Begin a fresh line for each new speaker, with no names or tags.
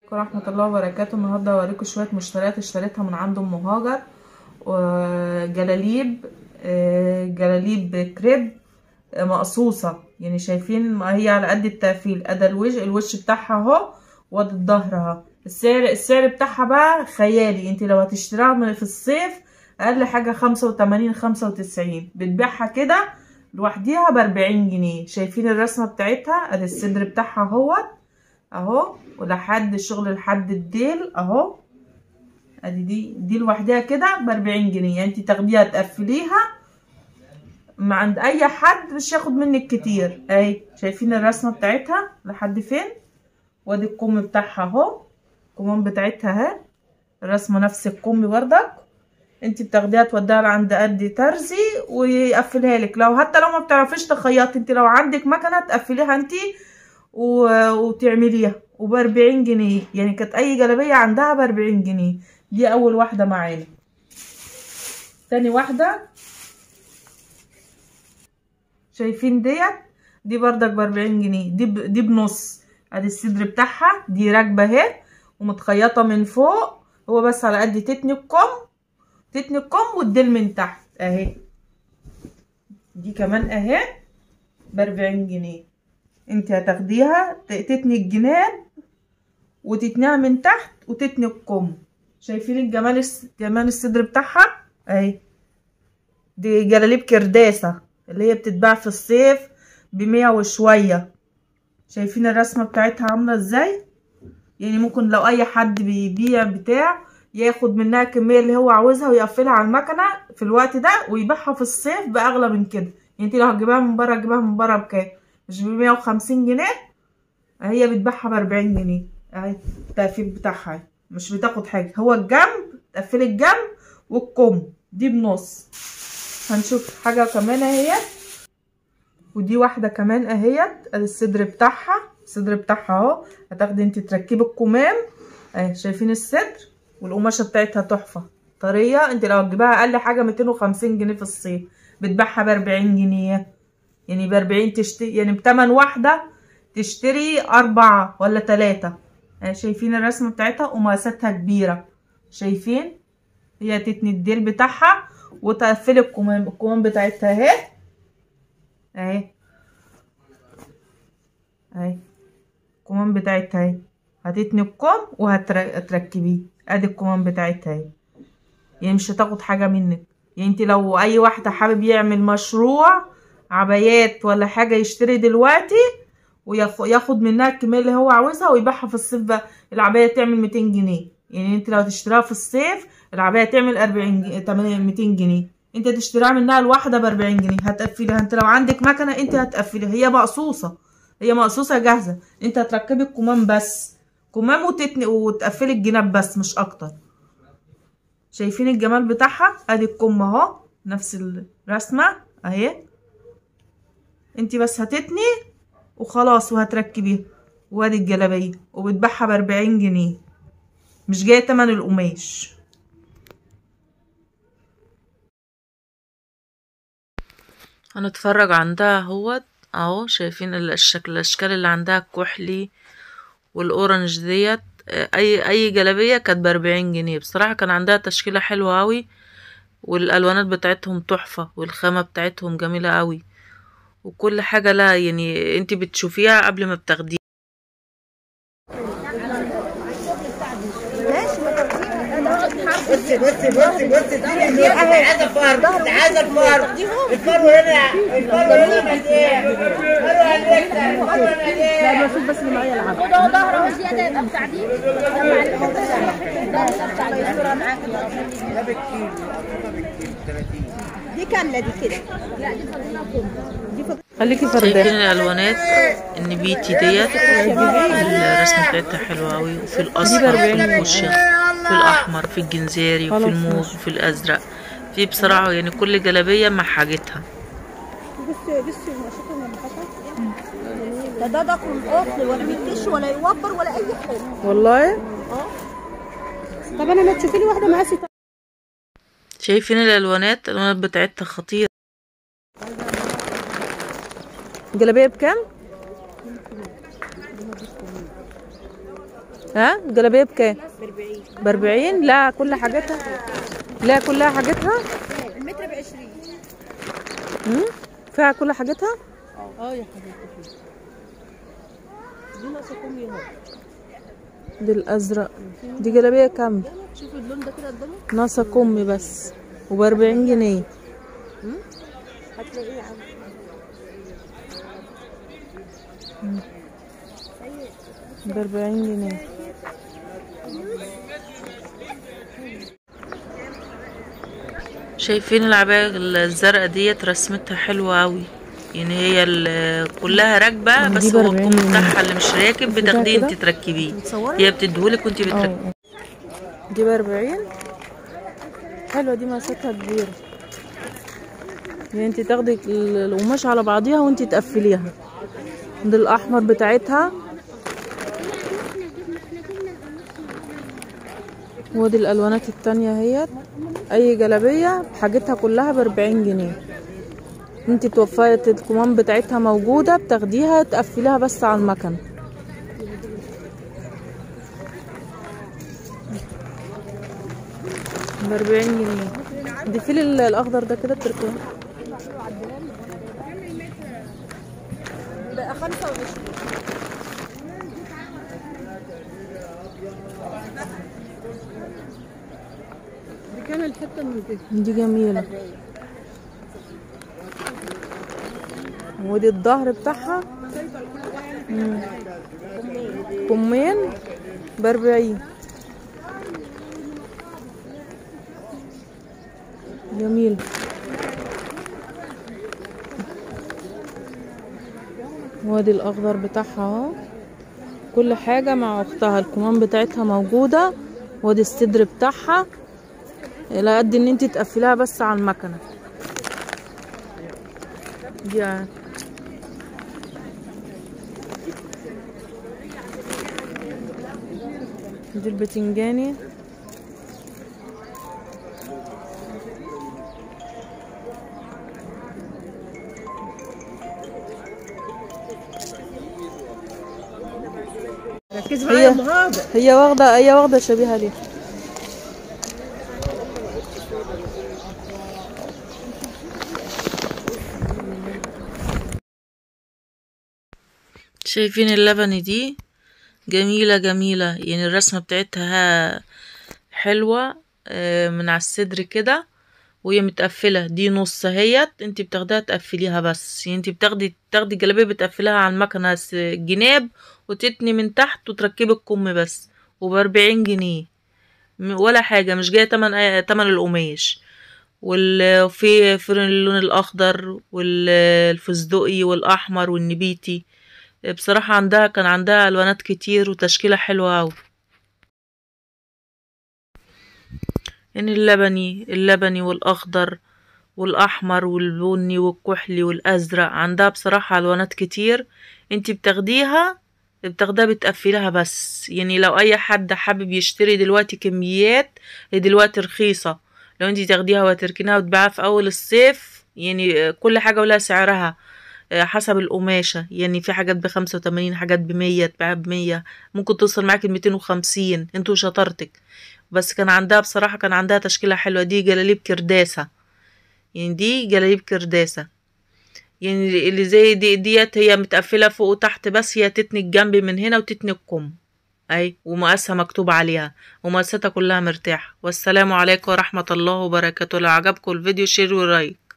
ورحمة الله وبركاته النهاردة هوريكم شوية مشتريات اشتريتها من عند ام هاجر وجلاليب آه، جلاليب كريب آه، مقصوصة يعني شايفين ما هي على قد التقفيل ادي الوش الوش بتاعها اهو وادي الظهر اهو السعر السعر بتاعها بقى خيالي انت لو هتشتريها من- في الصيف اقل حاجة خمسة وتمانين خمسة وتسعين بتبيعها كده لوحديها بأربعين جنيه شايفين الرسمة بتاعتها ادي الصدر بتاعها اهوت اهو ولحد الشغل لحد الديل اهو ادي دي دي لوحدها كده بأربعين جنيه يعني انت تاخديها تقفليها ما عند اي حد مش ياخد منك كتير اهي شايفين الرسمة بتاعتها لحد فين وادي الكم بتاعها اهو الكمام بتاعتها اهي الرسمة نفس الكم بردك انت بتاخديها توديها لعند قد ترزي ويقفلها لك لو حتى لو ما بتعرفيش تخيطي انت لو عندك مكنه تقفليها انت و... وتعمليها وبأربعين جنيه يعني كانت اي جلابيه عندها بأربعين جنيه دي اول واحده معانا تاني واحده شايفين ديت دي بردك بأربعين جنيه دي ب... دي بنص ادي الصدر بتاعها دي راكبه اهي ومتخيطه من فوق هو بس على قد تتني الكم تتني الكم والديل من تحت اهي دي كمان اهي بأربعين جنيه انت هتاخديها ت- تتني الجناب وتتنيها من تحت وتتني الكم شايفين الجمال الس- جمال الصدر بتاعها اهي دي جلاليب كرداسة اللي هي بتتباع في الصيف بمية وشوية شايفين الرسمة بتاعتها عاملة ازاي يعني ممكن لو اي حد بيبيع بتاع ياخد منها الكمية اللي هو عاوزها ويقفلها على المكنة في الوقت ده ويبيعها في الصيف بأغلى من كده يعني انت لو هتجيبها من بره تجيبها من بره بكام مش بمية وخمسين جنيه هي بتبيعها بأربعين جنيه اهي التقفيل بتاعها اهي. مش بتاخد حاجة هو الجنب تقفلي الجنب والكم دي بنص هنشوف حاجة كمان اهيت ودي واحدة كمان اهيت ادي الصدر بتاعها الصدر بتاعها اهو هتاخدي انت تركبي الكمام اهي شايفين الصدر والقماشة بتاعتها تحفة طرية انت لو هتجيبها اقل حاجة ميتين وخمسين جنيه في الصيف بتبيعها بأربعين جنيه يعني بأربعين تشتري يعني بتمن واحدة تشتري أربعة ولا تلاتة اهي شايفين الرسمة بتاعتها ومقاساتها كبيرة شايفين هي تتني الديل بتاعها وتقفلي الكمام الكمام بتاعتها اهي اهي اهي الكمام بتاعتها اهي هتتني الكم وهتركبيه ادي الكمام بتاعتها اهي يعني مش هتاخد حاجة منك يعني انت لو اي واحدة حابب يعمل مشروع عبايات ولا حاجة يشتري دلوقتي وياخد منها الكمية اللي هو عاوزها ويبيعها في الصيف بقى العباية تعمل 200 جنيه يعني انت لو تشتريها في الصيف العباية تعمل 40 جنيه 80 200 جنيه انت تشتريها منها الواحدة ب 40 جنيه هتقفليها انت لو عندك مكنة انت هتقفليها هي مقصوصة هي مقصوصة جاهزة انت هتركبي الكمام بس كمام وتتني وتقفلي الجناب بس مش اكتر شايفين الجمال بتاعها ادي الكم اهو نفس الرسمة اهي انت بس هتتني وخلاص وهتركبيها وادي الجلابية وبتباعها بأربعين جنيه مش جاية تمن القماش هنتفرج عندها اهوت اهو شايفين الشكل الاشكال اللي عندها الكحلي والاورنج ديت اي اي جلابيه كانت بأربعين جنيه بصراحه كان عندها تشكيله حلوه قوي والالوانات بتاعتهم تحفه والخامه بتاعتهم جميله قوي وكل حاجه لا يعني انت بتشوفيها قبل ما بتاخديها
بصي بصي بصي بصي الدنيا دي عايزه فرد عايزه الفرد الفرو هنا الفرو هنا مليان الفرو هناك الفرو هناك
بشوف بس اللي معايا العب وده ظهره زياده يبقى بتعديل ده يبقى بتعديل
ده بالكيلو ده بالكيلو 30
دي كامله دي كده
خليكي
شايفين
فردان
الالوانات النبيتي ديت الرسمه بتاعتها حلوه قوي وفي الاصفر في الفوشيا في الاحمر في الجنزيري وفي الموف وفي الازرق في بصراحه يعني كل جلابيه مع حاجتها
بصي بصي المشاكل اللي حصلت ده ده ضخم قفل ولا بيكش ولا يوبر ولا اي حاجه
والله
طب انا ما تشوفي لي واحده مقاسي
شايفين الالوانات الالوانات بتاعتها خطيره
الجلابيه بكام ها الجلابيه بكام ب 40 لا كل حاجتها لا كلها حاجتها
المتر ب 20
امم فيها كل حاجتها
اه يا حبيبتي دي ناقصه كم اهو
دي الازرق دي جلابيه كامله
شوفي اللون ده كده قدامك
ناقصه كم بس وب 40 جنيه
هتلاقيه عم
ب 40 جنيه
شايفين العباية الزرقاء ديت رسمتها حلوة أوي يعني هي ال- كلها راكبة بس
دي
هو
بأربعين
الكم
جنيه.
بتاعها اللي مش راكب
ده
بتاخديه
كده؟
انت تركبيه
متصورة؟
هي بتديهولك وانت بتركبيه
اه دي ب 40 حلوه دي مقاساتها كبيره يعني انت تاخدي ال- القماش على بعضيها وانت تقفليها دي الاحمر بتاعتها ودي الالوانات التانية اهيت اي جلابيه بحاجتها كلها ب 40 جنيه انت توفري الكمام بتاعتها موجوده بتاخديها تقفليها بس على المكنه ب 40 جنيه دي فيل ال- الاخضر ده كده بتركبه
بقى 25 دي كام الحته من دي
دي جميله ودي الظهر بتاعها مم. كمين ب 40 جميل وادي الاخضر بتاعها اهو كل حاجه مع اختها الكمام بتاعتها موجوده وادي الصدر بتاعها الى قد ان انت تقفليها بس على المكنه دي يعني. دي البتنجاني
ركزي معايا يا
هي
ام هاجر
هي واخده هي واخده شبيهه ليه
شايفين اللبن دي جميلة جميلة يعني الرسمة بتاعتها حلوة آه، من على الصدر كده وهي متقفلة دي نص اهيت انت بتاخديها تقفليها بس يعني انت بتاخدي تاخدي الجلابية بتقفليها على المكنة س- جناب وتتني من تحت وتركبي الكم بس وبأربعين جنيه م- ولا حاجة مش جاية تمن آه، تمن القماش وال- وفي في اللون الأخضر والفستقي والأحمر والنبيتي بصراحة عندها كان عندها ألوانات كتير وتشكيلة حلوة أوي يعني اللبني اللبني والأخضر والأحمر والبني والكحلي والأزرق عندها بصراحة ألوانات كتير انتي بتاخديها بتاخدها بتقفلها بس يعني لو أي حد حابب يشتري دلوقتي كميات هي دلوقتي رخيصة لو انتي تاخديها وتركنيها وتبيعها في أول الصيف يعني كل حاجة ولها سعرها آه، حسب القماشة يعني في حاجات بخمسة وتمانين حاجات بمية تباع بمية ممكن توصل معاكي لميتين وخمسين انتوا شطارتك بس كان عندها بصراحة كان عندها تشكيلة حلوة دي جلاليب كرداسة يعني دي جلاليب كرداسة يعني اللي زي دي ديت هي متقفلة فوق وتحت بس هي تتني الجنب من هنا وتتني الكم اي ومقاسها مكتوب عليها ومقاساتها كلها مرتاحة والسلام عليكم ورحمة الله وبركاته لو عجبكم الفيديو شير ولايك